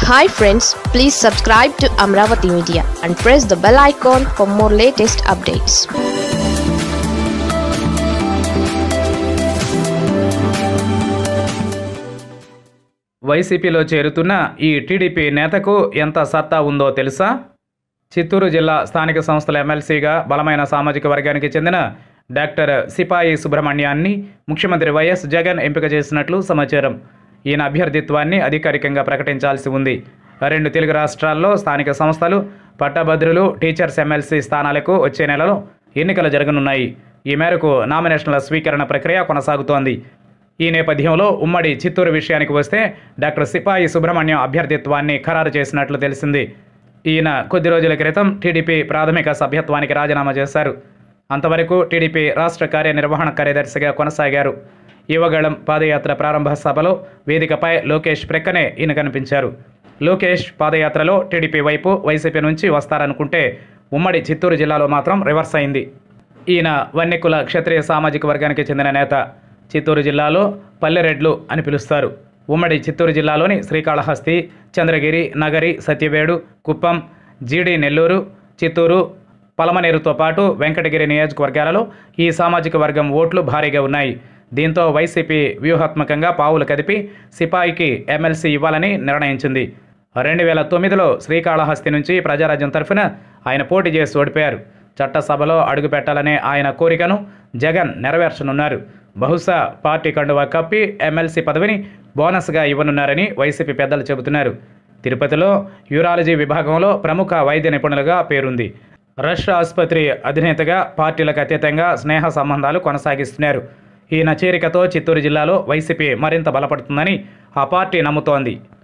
hi friends please subscribe to Amaravati media and press the bell icon for more latest updates వైసీపీలో చేరుతున్న ఈ TDP నేతకు ఎంత సత్తా ఉందో తెలుసా చిత్తూరు జిల్లా స్థానిక సంస్థల ఎమ్మెల్సీగా బలమైన సామాజిక వర్గానికి చెందిన డాక్టర్ సిపాయి సుబ్రహ్మణ్యాన్ని ముఖ్యమంత్రి వైఎస్ జగన్ ఎంపిక చేసినట్లు సమాచారం ఈయన అభ్యర్థిత్వాన్ని అధికారికంగా ప్రకటించాల్సి ఉంది రెండు తెలుగు రాష్ట్రాల్లో స్థానిక సంస్థలు పట్టభద్రులు టీచర్స్ ఎమ్మెల్సీ స్థానాలకు వచ్చే నెలలో ఎన్నికలు జరగనున్నాయి ఈ మేరకు నామినేషన్ల స్వీకరణ ప్రక్రియ కొనసాగుతోంది ఈ నేపథ్యంలో ఉమ్మడి చిత్తూరు విషయానికి వస్తే డాక్టర్ సిపాయి సుబ్రహ్మణ్యం అభ్యర్థిత్వాన్ని ఖరారు చేసినట్లు తెలిసింది ఈయన కొద్ది రోజుల క్రితం టీడీపీ ప్రాథమిక సభ్యత్వానికి రాజీనామా చేశారు అంతవరకు టీడీపీ రాష్ట్ర కార్యనిర్వహణ కార్యదర్శిగా కొనసాగారు యువగళం పాదయాత్ర ప్రారంభ సభలో వేదికపై లోకేష్ ప్రక్కనే ఈయన కనిపించారు లోకేష్ పాదయాత్రలో టీడీపీ వైపు వైసీపీ నుంచి వస్తారనుకుంటే ఉమ్మడి చిత్తూరు జిల్లాలో మాత్రం రివర్స్ అయింది ఈయన వన్యకుల క్షత్రియ సామాజిక వర్గానికి చెందిన నేత చిత్తూరు జిల్లాలో పల్లెరెడ్లు అని పిలుస్తారు ఉమ్మడి చిత్తూరు జిల్లాలోని శ్రీకాళహస్తి చంద్రగిరి నగరి సత్యవేడు కుప్పం జీడి నెల్లూరు చిత్తూరు పలమనేరుతో పాటు వెంకటగిరి నియోజకవర్గాలలో ఈ సామాజిక వర్గం ఓట్లు భారీగా ఉన్నాయి దీంతో వైసీపీ వ్యూహాత్మకంగా పావులు కదిపి సిపాయికి ఎమ్మెల్సీ ఇవ్వాలని నిర్ణయించింది రెండు వేల తొమ్మిదిలో శ్రీకాళహస్తి నుంచి ప్రజారాజ్యం తరఫున ఆయన పోటీ చేసి ఓడిపోయారు చట్టసభలో అడుగుపెట్టాలనే ఆయన కోరికను జగన్ నెరవేర్చనున్నారు బహుశా పార్టీ కండువా కప్పి ఎమ్మెల్సీ పదవిని బోనస్గా ఇవ్వనున్నారని వైసీపీ పెద్దలు చెబుతున్నారు తిరుపతిలో యూరాలజీ విభాగంలో ప్రముఖ వైద్య నిపుణులుగా పేరుంది రష్ ఆసుపత్రి అధినేతగా పార్టీలకు అతీతంగా స్నేహ సంబంధాలు కొనసాగిస్తున్నారు ఈయన చేరికతో చిత్తూరు జిల్లాలో వైసీపీ మరింత బలపడుతుందని ఆ పార్టీ నమ్ముతోంది